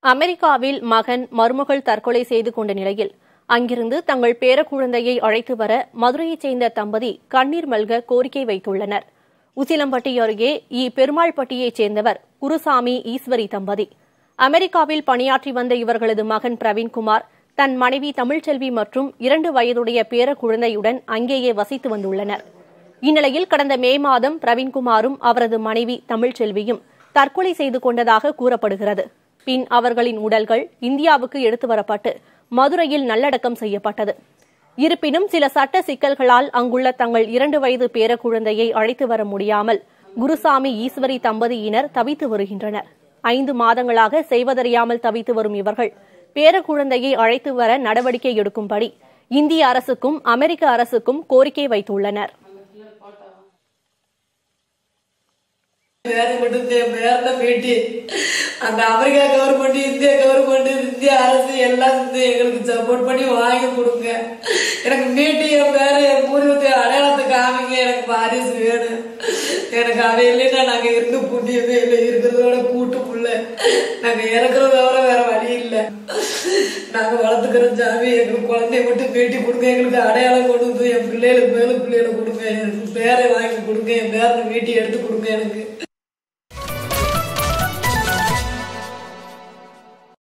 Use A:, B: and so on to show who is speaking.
A: அமெரிக்காவில் மகன் மருமகள் தற்கொலை செய்து கொண்ட நிலையில் அங்கிருந்து தங்கள் பேரக்குழந்தையை அழைத்து வர மதுரையைச் சேர்ந்த தம்பதி கண்ணீர் மல்க கோரிக்கை வைத்துள்ளனர் உசிலம்பட்டி அருகே இ பெருமாள்பட்டியைச் சேர்ந்தவர் குருசாமி ஈஸ்வரி தம்பதி அமெரிக்காவில் பணியாற்றி வந்த இவர்களது மகன் பிரவீன்குமார் தன் மனைவி தமிழ்ச்செல்வி மற்றும் இரண்டு வயதுடைய பேரக்குழந்தையுடன் அங்கேயே வசித்து வந்துள்ளனர் இந்நிலையில் கடந்த மே மாதம் பிரவீன்குமாரும் அவரது மனைவி தமிழ்ச்செல்வியும் தற்கொலை செய்து கொண்டதாக கூறப்படுகிறது பின் அவர்களின் உடல்கள் இந்தியாவுக்கு எடுத்து வரப்பட்டு மதுரையில் நல்லடக்கம் செய்யப்பட்டது இருப்பினும் சில சட்ட சிக்கல்களால் அங்குள்ள தங்கள் இரண்டு வயது பேரக்குழந்தையை அழைத்து வர முடியாமல் குருசாமி ஈஸ்வரி தம்பதியினர் தவித்து வருகின்றனர் ஐந்து மாதங்களாக செய்வதறியாமல் தவித்து வரும் இவர்கள் பேரக்குழந்தையை அழைத்து வர நடவடிக்கை எடுக்கும்படி இந்திய அரசுக்கும் அமெரிக்க அரசுக்கும் கோரிக்கை வைத்துள்ளனர்
B: வேலை மட்டும் என் பேர்ல போயிட்டு அந்த அமெரிக்கா கவர்மெண்ட் இந்திய கவர்மெண்ட் இந்திய அரசு எல்லாம் வந்து எங்களுக்கு சப்போர்ட் பண்ணி வாங்கி கொடுங்க எனக்கு மீட்டு என் பேரை என் பூர்வத்தை அடையாளத்தை காமிங்க எனக்கு வாரிசு வேணும் எனக்கு அதை இல்லைன்னா நாங்க இருந்து புண்ணியமே இல்லை இருக்கிறதோட கூட்டு புள்ள நாங்க இறக்குறத தவிர வேற வழி இல்லை நாங்க வளர்த்துக்கிற ஜாமி எங்களுக்கு குழந்தைய மட்டும் பேட்டி கொடுங்க எங்களுக்கு அடையாளம் கொண்டு வந்து என் பிள்ளைகளுக்கு மேலும் பிள்ளைகளை கொடுங்க எனக்கு பேரை வாங்கி கொடுங்க என் பேரை மீட்டி எடுத்து கொடுங்க எனக்கு